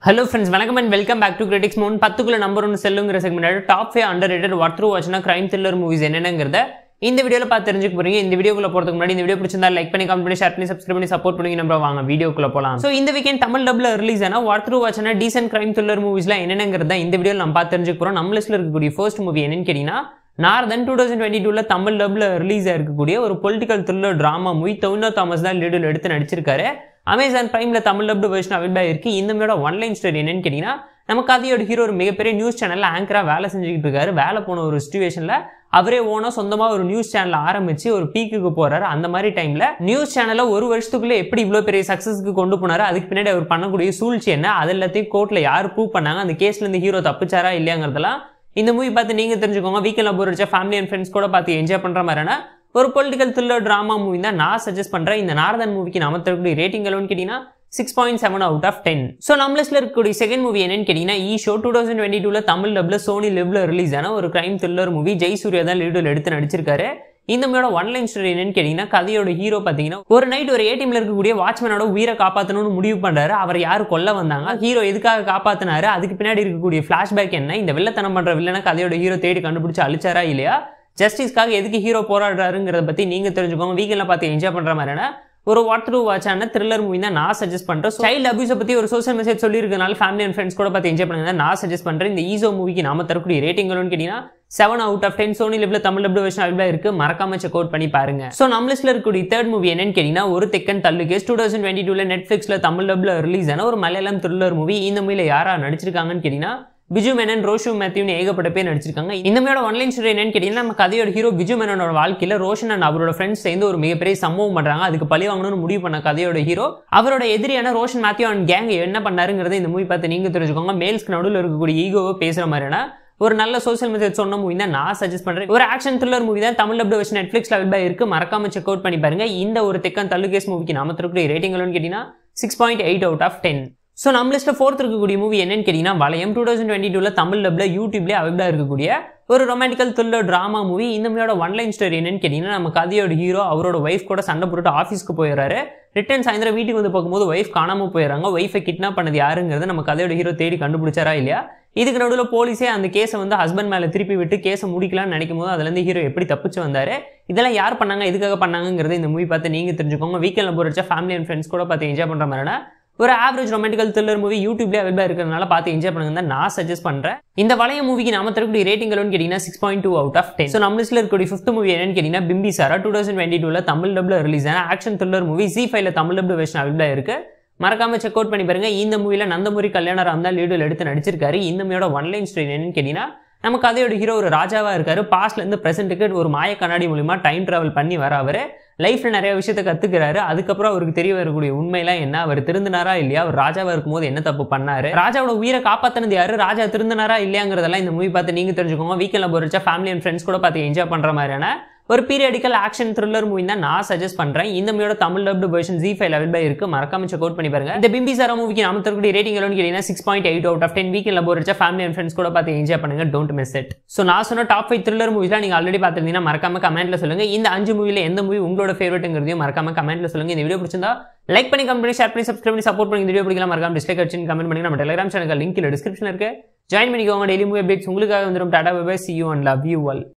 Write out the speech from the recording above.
hello friends வணக்கம் and welcome back to critics மோன் பத்துக்குள்ள நம்பர் ஒன்று செல்லுங்கிற segment top five underrated worth to வாட்ச்னா கிரைம் த்ரில்லர் மூவிஸ் என்னென்னங்கிறத இந்த வீடியோவில் பார்த்து தெரிஞ்சுக்க போறீங்க இந்த வீடியோக்குள்ள போறதுக்கு முன்னாடி இந்த வீடியோ பிடிச்சிருந்தா லைக் பண்ணி கமெண்ட் பண்ணி ஷேர் பண்ணி சப்ஸ்கிரைப் பண்ணி சப்போர்ட் பண்ணி நம்ம வாங்க வீடியோக்குள்ள போலாம் ஸோ இந்த வீக்கெண்ட் தமிழ் டப்ல ரிலீஸ் ஆன ஒர்க் த்ரூ வாட்ச்னா டீசென்ட் கிரைம் த்ரில்லர் மூவிஸ்ல என்னென்னங்கிறத இந்த வீடியோவில் நம்ம பார்த்து தெரிஞ்சுக்க போறோம் நம்ம லிஸ்ட்ல இருக்கக்கூடிய ஃபர்ஸ்ட் மூவி என்னன்னு கேட்டீங்கன்னா நார்தன் டூ தௌசண்ட் டுவெண்ட்டி டூல தமிழ் டப்ல ரிலீஸ் ஆயிருக்கக்கூடிய ஒரு political thriller drama movie Tovino Thomas தான் லீடில் எடுத்து நடிச்சிருக்காரு அமேசான் பிரைம்ல தமிழ் டப்டு வெர்ஷன் அவைலபிளாக இருக்கு இந்த மூவியோட ஒன்லைன் ஸ்டோரி என்னன்னு கேட்டீங்கன்னா நம்ம கதையோட ஹீரோ ஒரு மிகப்பெரிய நியூஸ் சேனல்ல ஆங்கரா வேலை செஞ்சுக்கிட்டு இருக்காரு வேலை போன ஒரு சுச்சுவேஷன்ல அவரே ஓனா சொந்தமா ஒரு நியூஸ் சேனல் ஆரம்பிச்சு ஒரு பீக்குக்கு போறாரு அந்த மாதிரி டைம்ல நியூஸ் சேனலை ஒரு வருஷத்துக்குள்ள எப்படி இவ்வளவு பெரிய சக்சஸ்க்கு கொண்டு போனாரு அதுக்கு பின்னாடி அவர் பண்ணக்கூடிய சூழ்ச்சி என்ன அது எல்லாத்தையும் கோர்ட்ல யார் ப்ரூவ் பண்ணாங்க அந்த கேஸ்ல இருந்து ஹீரோ தப்பிச்சாரா இல்லையாங்கிறதெல்லாம் இந்த மூவி பார்த்து நீங்க தெரிஞ்சுக்கோங்க வீக்கெண்ட் போர் வச்ச ஃபேமிலி அண்ட் ஃப்ரெண்ட்ஸ் கூட பார்த்து என்ஜாய் பண்ற மாதிரியான ஒரு பொலிட்டிக்கல் த்ரில்லர் டிராமா மூவி தான் நான் சஜஸ்ட் பண்றேன் இந்த நார்தன் மூவிக்கு நாம தரக்கூடிய ரேட்டிங் எவ்வளோன்னு கேட்டீங்கன்னா six point seven out of ten so நம்ம லிஸ்ட்ல இருக்கக்கூடிய செகண்ட் மூவி என்னன்னு கேட்டீங்கன்னா ஈ ஷோ டூ தௌசண்ட் டுவெண்ட்டி டூல தமிழ் டப்ல சோனி லிவ்ல ரிலீஸ் ஆன ஒரு crime thriller movie Jayasurya தான் லீடில் எடுத்து நடிச்சிருக்காரு இந்த மூவியோட ஒன்லைன் ஸ்டோரி என்னன்னு கேட்டீங்கன்னா கதையோட ஹீரோ பார்த்தீங்கன்னா ஒரு நைட் ஒரு ஏடிஎம்ல இருக்கக்கூடிய வாட்ச்மேனோட உயிரை காப்பாற்றணும்னு முடிவு பண்றாரு அவர் யார் கொல்ல வந்தாங்க ஹீரோ எதுக்காக காப்பாத்தினாரு அதுக்கு பின்னாடி இருக்கக்கூடிய ஃபிளாஷ்பேக் என்ன இந்த வில்லத்தனம் பண்ற வில்லனை கதையோட ஹீரோ தேடி கண்டுபிடிச்சு அழிச்சாரா இல்லையா ஜஸ்டிஸ்க்காக எதுக்கு ஹீரோ போராடுறாருங்கிறத பத்தி நீங்க தெரிஞ்சுக்கோங்க வீக்கெண்ட்ல பார்த்து என்ஜாய் பண்ற மாதிரியான ஒரு வாட் த்ரூ வாட்சான த்ரில்லர் மூவி தான் நான் சஜஸ்ட் பண்றேன் சைல்டு அபியூஸை பத்தி ஒரு சோஷியல் மெசேஜ் சொல்லியிருக்கனால ஃபேமிலி அண்ட் ஃப்ரெண்ட்ஸ் கூட பார்த்து என்ஜாய் பண்ணுங்க நான் சஜஸ்ட் பண்றேன் இந்த ஈசோ மூவிக்கு நாம தரக்கூடிய ரேட்டிங் கேட்டீங்கன்னா seven out of ten Sony லிவ்ல தமிழ் டப்ளூ வெர்ஷன் அவைலபிளா இருக்கு மறக்காம செக் அவுட் பண்ணி பாருங்க ஸோ நம்ம லிஸ்ட்ல இருக்கக்கூடிய தேர்ட் மூவி என்னன்னு கேட்டீங்கன்னா ஒரு தெக்கன் தள்ளு கேஸ் டூ தௌசண்ட் டுவெண்ட்டி டூல நெட்ஃபிளிக்ஸ்ல தமிழ் டப்ல ரிலீஸ் ஆன ஒரு மலையாளம் த்ரில்லர் மூவி இந்த மூவில யாரா நடிச்சிருக்காங்கன்னு கேட்டீங்கன்னா பிஜு மேனன் ரோஷு மேத்யூன்னு ஏகப்பட்ட பேர் நடிச்சிருக்காங்க இந்த மாதிரியோட ஒன்லைன் ஸ்டோரி என்னன்னு கேட்டீங்கன்னா நம்ம கதையோட ஹீரோ பிஜு மேனனோட வாழ்க்கையில ரோஷன் அண்ட் அவரோட ஃப்ரெண்ட்ஸ் சேர்ந்து ஒரு மிகப்பெரிய சம்பவம் பண்றாங்க அதுக்கு பழி வாங்கணும்னு முடிவு பண்ண கதையோட ஹீரோ அவரோட எதிரியான ரோஷன் மேத்யூ அண்ட் கேங் என்ன பண்ணாருங்கிறத இந்த மூவி பார்த்து நீங்க தெரிஞ்சுக்கோங்க மேல்ஸ்க்கு நடுவில் இருக்கக்கூடிய ஈகோவை பேசுற மாதிரியான ஒரு நல்ல சோஷியல் மெசேஜ் சொன்ன மூவி தான் நான் சஜஸ்ட் பண்றேன் ஒரு ஆக்ஷன் த்ரில்லர் மூவி தான் தமிழ் டப்டு வெர்ஷன் நெட்ஃபிளிக்ஸ்ல அவைலபிளா இருக்கு மறக்காம செக் அவுட் பண்ணி பாருங்க இந்த ஒரு தெக்கன் தள்ளு கேஸ் மூவிக்கு நாம தரக்கூடிய ரேட்டிங் கேட்டீங்கன்னா six point eight out of ten so நம்ம லிஸ்ட்டில் ஃபோர்த் இருக்கக்கூடிய மூவி என்னன்னு கேட்டிங்கன்னா வளையம் டூ தௌசண்ட் டுவெண்ட்டி டூவில் தமிழ் டப்ல யூடியூப்லேயே அவைலபிளாக இருக்கக்கூடிய ஒரு ரொமான்டிக்கல் த்ரில்லர் ட்ராமா மூவி இந்த மூவியோட ஒன்லைன் ஸ்டோரி என்னன்னு கேட்டிங்கன்னா நம்ம கதையோட ஹீரோ அவரோட ஒய்ஃப் கூட சண்டை போட்டு ஆஃபீஸ்க்கு போயிடுறாரு ரிட்டர்ன் சாயந்தரம் வீட்டுக்கு வந்து பார்க்கும்போது ஒய்ஃப் காணாமல் போயிடறாங்க ஒய்ஃபை கிட்னாப் பண்ணது யாருங்கிறது நம்ம கதையோட ஹீரோ தேடி கண்டுபிடிச்சாரா இல்லையா இதுக்கு நடுவில் போலீஸே அந்த கேஸை வந்து ஹஸ்பண்ட் மேலே திருப்பி விட்டு கேஸை முடிக்கலாம்னு நினைக்கும் போது அதுலேருந்து ஹீரோ எப்படி தப்பிச்சு வந்தாரு இதெல்லாம் யார் பண்ணாங்க எதுக்காக பண்ணாங்கிறத இந்த மூவி பார்த்து நீங்கள் தெரிஞ்சுக்கோங்க வீக்கெண்டில் போகிறச்சா ஃபேமிலி அண்ட் ஃப்ரெண்ட்ஸ் கூட பார்த்து என்ஜாய் பண்ணுற மாதிரினா ஒரு ஆவரேஜ் ரொமான்டிக்கல் த்ரில்லர் மூவி யூடியூப்லேயே அவைலபிளாக இருக்கிறதுனால பார்த்து என்ஜாய் பண்ணுங்க தான் நான் சஜஸ்ட் பண்ணுறேன் இந்த வளைய மூவிக்கு நாம தரக்கூடிய ரேட்டிங் கேட்டிங்கன்னா six point two out of ten so நம்ம லிஸ்ட்டில் இருக்கக்கூடிய ஃபிஃப்த் மூவி என்னன்னு கேட்டிங்கன்னா பிம்பி சாரா டூ தௌசண்ட் டுவெண்ட்டி டூவில் தமிழ் டப்ல ரிலீஸ் ஆன ஆக்ஷன் த்ரில்லர் மூவி சி ஃபைவ்ல தமிழ் டப்ல வெர்ஷன் அவைலபிளாக இருக்கு மறக்காம செக் அவுட் பண்ணி பாருங்க இந்த மூவியில் நந்தமுரி கல்யாணராம் தான் லீடில் எடுத்து நடிச்சிருக்காரு இந்த மூவியோட ஒன்லைன் ஸ்டோரி என்னன்னு கேட்டிங்கன்னா நம்ம கதையோட ஹீரோ ஒரு ராஜாவா இருக்காரு பாஸ்ட்ல இருந்து பிரசன்ட்டுக்கு ஒரு மாய கண்ணாடி மூலியமா டைம் டிராவல் பண்ணி வர அவரு லைஃப்ல நிறைய விஷயத்த கத்துக்கிறாரு அதுக்கப்புறம் அவருக்கு தெரிய வரக்கூடிய உண்மையெல்லாம் என்ன அவர் திருந்தினாரா இல்லையா அவர் ராஜாவா இருக்கும்போது என்ன தப்பு பண்ணாரு ராஜாவோட உயிரை காப்பாத்தினது யாரு ராஜா திருந்தினாரா இல்லையாங்கிறதெல்லாம் இந்த மூவி பார்த்து நீங்க தெரிஞ்சுக்கோங்க வீக்கெண்ட்ல போறச்சா ஃபேமிலி அண்ட் ஃப்ரெண்ட்ஸ் கூட பார்த்து என்ஜாய் பண்ற மாதிரியான ஒரு பீரியடிக்கல் ஆக்ஷன் த்ரில்லர் மூவி தான் நான் சஜஸ்ட் பண்றேன் இந்த மூவியோட Tamil dubbed version Zee five available இருக்கு மறக்காம செக் அவுட் பண்ணி பாருங்க இந்த பிம்பி சாரா மூவிக்கு நாம தரக்கூடிய ரேட்டிங் எவ்வளவு கேட்டீங்கன்னா six point eight out of ten வீக்கெண்ட்ல போறச்சா ஃபேமிலி அண்ட் ஃப்ரெண்ட்ஸ் கூட பார்த்து என்ஜாய் பண்ணுங்க டோன்ட் மிஸ் இட் ஸோ நான் சொன்ன டாப் ஃபைவ் த்ரில்லர் மூவிஸ்லாம் நீங்க ஆல்ரெடி பார்த்துருந்தீங்கன்னா மறக்காம கமெண்ட்ல சொல்லுங்க இந்த அஞ்சு மூவில எந்த மூவி உங்களோட ஃபேவரட்ங்கிறதையும் மறக்காம கமெண்ட்ல சொல்லுங்க இந்த வீடியோ பிடிச்சிருந்தா லைக் பண்ணி கமெண்ட் பண்ணி ஷேர் பண்ணி சப்ஸ்கிரைப் பண்ணி சப்போர்ட் பண்ணி இந்த வீடியோ பிடிக்கலாம் மறக்காம டிஸ்லைக் அடிச்சு கமெண்ட் பண்ணி நம்ம டெலிகிராம் சேனல் லிங்க் டிஸ்கிரிப்ஷன் இருக்கு ஜாயின் பண்ணிக்கோங்க டெய்லி மூவி அப்டேட்ஸ் உங்களுக்காக வந்துடும் tata bye see you and love you all